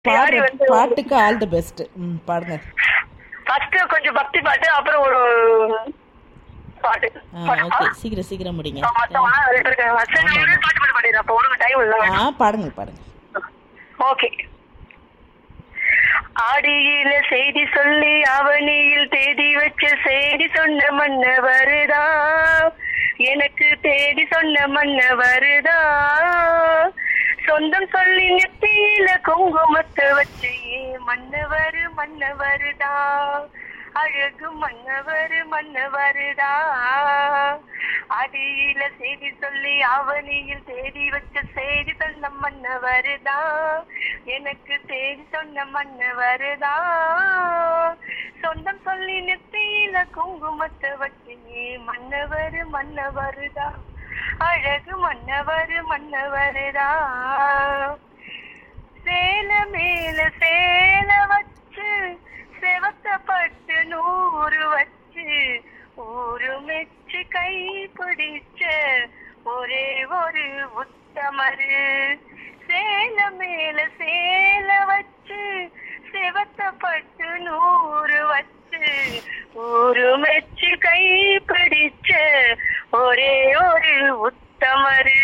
யாரு பாடுற வந்து பாட்டுக்கு ஆல் தி பெஸ்ட் ம் பாடுங்க ஃபர்ஸ்ட் கொஞ்சம் பக்தி பாட்டு அப்புறம் ஒரு பாட்டு ஆ ஓகே சீக்கிரம் சீக்கிரம் முடிங்க மத்தவங்க நிறைய பேர் இருக்காங்க சரி நான் ஒரு பாட்டு பாட்டு பாடிடுறேன் அப்போ ஒரு டைம் இல்லை ஆ பாடுங்க பாடுங்க ஓகே ஆடியில செய்தி சொல்லி அவனியில் தேதி வச்ச செய்தி சொன்ன மன்ன வருதா எனக்கு தேடி சொன்ன மன்ன வருதா சொந்தம் சொல்லி நெத்தியில குங்குமத்தை வச்சு மன்னவரு மன்னவருதா அழகு மன்னவரு மன்னவருடா அடியில செய்தி சொல்லி அவனியில் தேடி வச்ச செய்தி சொன்ன மன்னவருதா எனக்கு தேடி சொன்ன மன்னவருதா சொந்தம் சொல்லி நெத்தியில குங்குமத்தை வச்சு மன்னவரு மன்னவருதா அழகு மன்னவரு மன்னவருதா சேல மேல சேல வச்சு செவத்த பட்டு நூறு வச்சு ஊரு மெச்சு கை பிடிச்ச ஒரே ஒரு உத்தமரு சேல மேல சேல வச்சு செவத்த பட்டு நூறு வச்சு ஊரு மெச்சு கை பிடிச்ச ஒரே ஒரு உத்தமரு